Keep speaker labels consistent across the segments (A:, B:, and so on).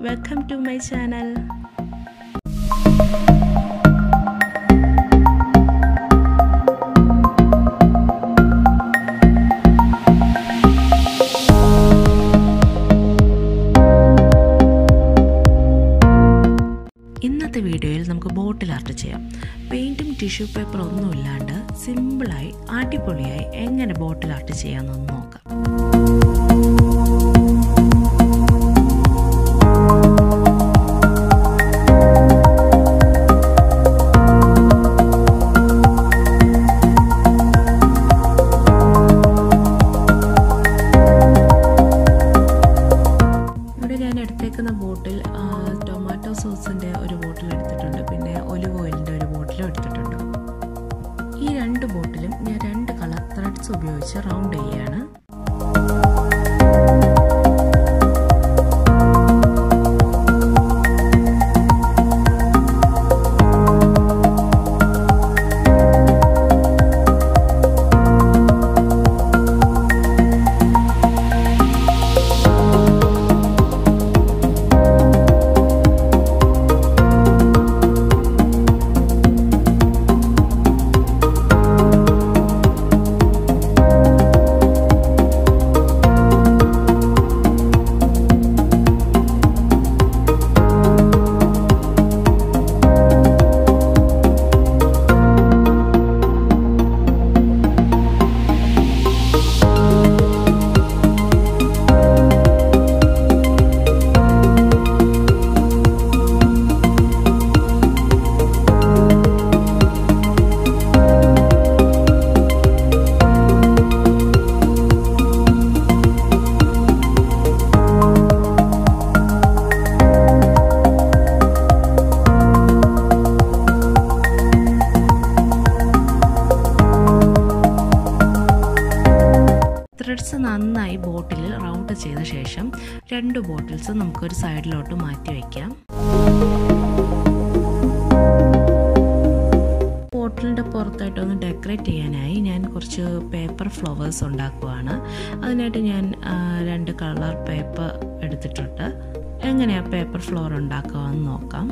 A: welcome to my channel ഇന്നത്തെ വീഡിയോയിൽ നമുക്ക് ബോട്ടിൽ ആർട്ട് ചെയ്യാം പെയിൻറ്റും ടിഷ്യൂ പേപ്പറും ഒന്നും ഇല്ലാണ്ട് സിമ്പിളായി അടിപൊളിയായി എങ്ങനെ ബോട്ടിൽ ആർട്ട് ചെയ്യാമെന്നൊന്ന് നോക്കാം ഇവിടെ ഞാൻ എടുത്തേക്കുന്ന ബോട്ടിൽ ടൊമാറ്റോ സോസിൻ്റെ ഒരു ബോട്ടിൽ എടുത്തിട്ടുണ്ട് പിന്നെ ഒലിവ് ഓയിലിൻ്റെ ഒരു ബോട്ടിലും എടുത്തിട്ടുണ്ട് ഈ രണ്ട് ബോട്ടിലും ഞാൻ രണ്ട് കളർ ത്രെഡ്സ് ഉപയോഗിച്ച് റൗണ്ട് ചെയ്യുകയാണ് ത്രെഡ്സ് നന്നായി ബോട്ടിൽ റൗണ്ട് ചെയ്ത ശേഷം രണ്ട് ബോട്ടിൽസ് നമുക്കൊരു സൈഡിലോട്ട് മാറ്റി വയ്ക്കാം ബോട്ടിലിൻ്റെ പുറത്തായിട്ടൊന്ന് ഡെക്കറേറ്റ് ചെയ്യാനായി ഞാൻ കുറച്ച് പേപ്പർ ഫ്ലവേഴ്സ് ഉണ്ടാക്കുവാണ് അതിനായിട്ട് ഞാൻ രണ്ട് കളർ പേപ്പർ എടുത്തിട്ടുണ്ട് എങ്ങനെയാണ് പേപ്പർ ഫ്ലവർ ഉണ്ടാക്കുക എന്ന് നോക്കാം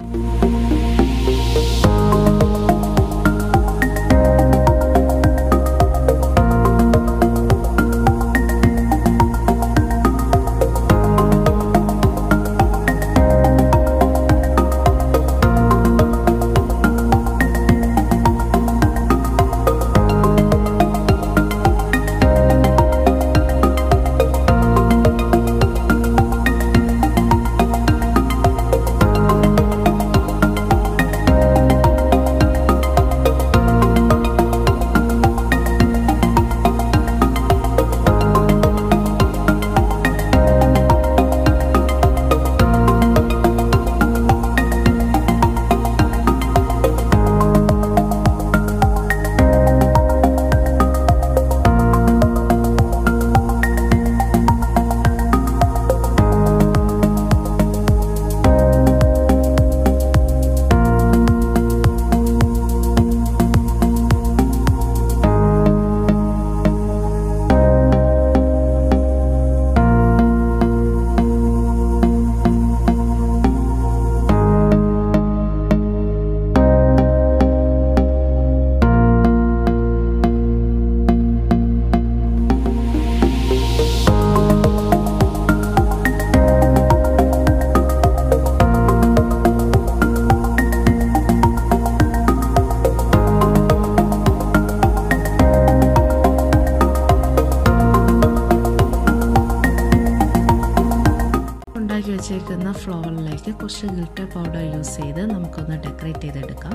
A: ഉണ്ടാക്കി വെച്ചേക്കുന്ന ഫ്ലവറിലേക്ക് കുറച്ച് ഗിൽട്ടർ പൗഡർ യൂസ് ചെയ്ത് നമുക്കൊന്ന് ഡെക്കറേറ്റ് ചെയ്തെടുക്കാം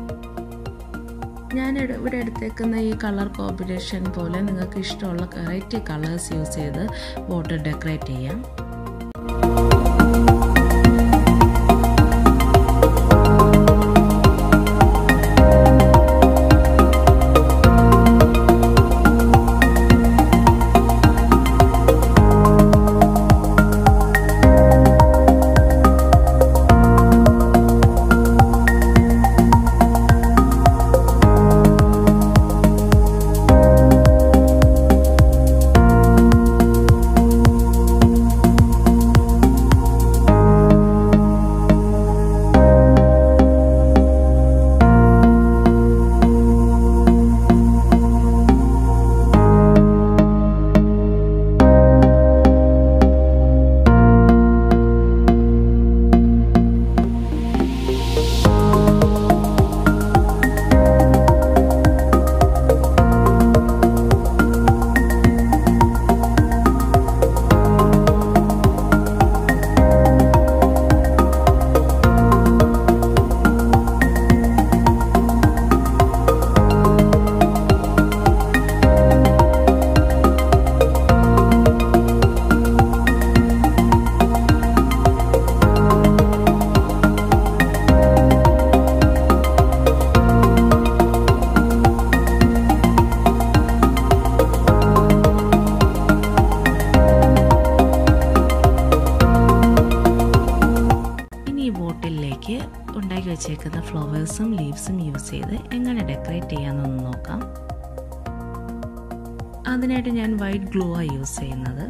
A: ഞാൻ ഇവിടെ എടുത്തേക്കുന്ന ഈ കളർ കോമ്പിനേഷൻ പോലെ നിങ്ങൾക്ക് ഇഷ്ടമുള്ള വെറൈറ്റി കളേഴ്സ് യൂസ് ചെയ്ത് ബോട്ടിൽ ഡെക്കറേറ്റ് ചെയ്യാം ഫ്ലവേഴ്സും ലീവ്സും യൂസ് ചെയ്ത് എങ്ങനെ ഡെക്കറേറ്റ് ചെയ്യാമെന്നൊന്ന് നോക്കാം അതിനായിട്ട് ഞാൻ വൈറ്റ് ഗ്ലൂ ആണ് യൂസ് ചെയ്യുന്നത്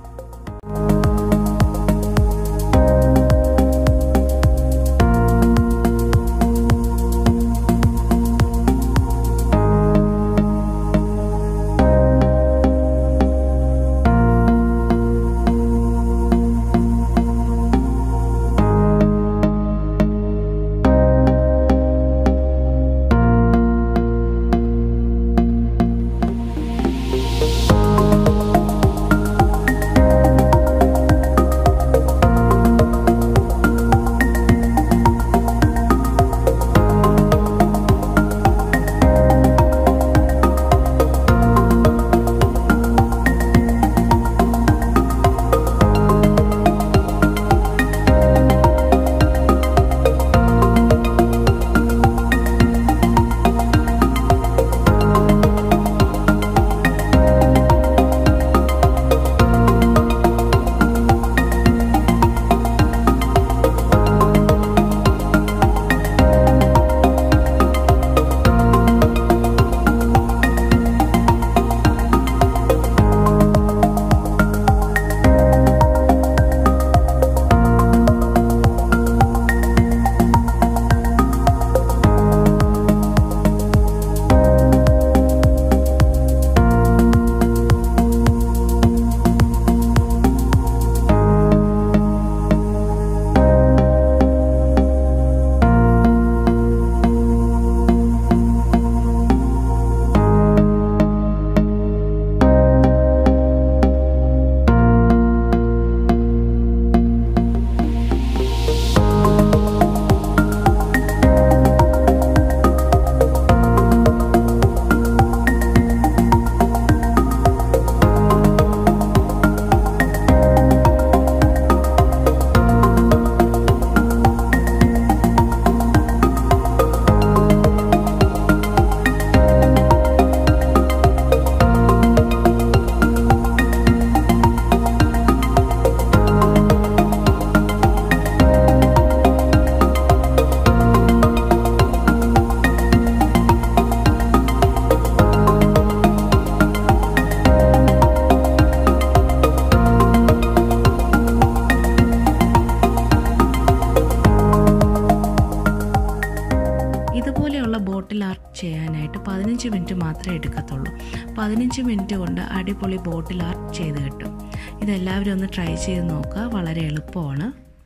A: ഇതുപോലെയുള്ള ബോട്ടിൽ ആർട്ട് ചെയ്യാനായിട്ട് പതിനഞ്ച് മിനിറ്റ് മാത്രമേ എടുക്കത്തുള്ളൂ പതിനഞ്ച് മിനിറ്റ് കൊണ്ട് അടിപൊളി ബോട്ടിൽ ആർട്ട് ചെയ്ത് കിട്ടും ഇതെല്ലാവരും ഒന്ന് ട്രൈ ചെയ്ത് നോക്കുക വളരെ എളുപ്പമാണ്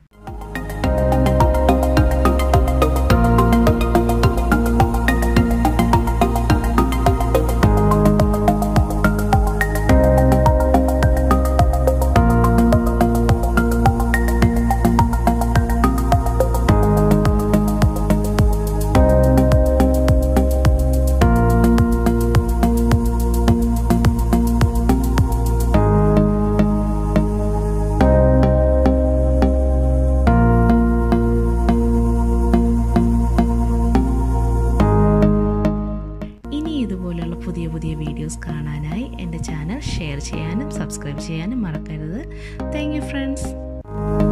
A: ഇനി ഇതുപോലെയുള്ള പുതിയ പുതിയ വീഡിയോസ് കാണാനായി എൻ്റെ ചാനൽ ഷെയർ ചെയ്യാനും സബ്സ്ക്രൈബ് ചെയ്യാനും മറക്കരുത് താങ്ക് യു ഫ്രണ്ട്സ്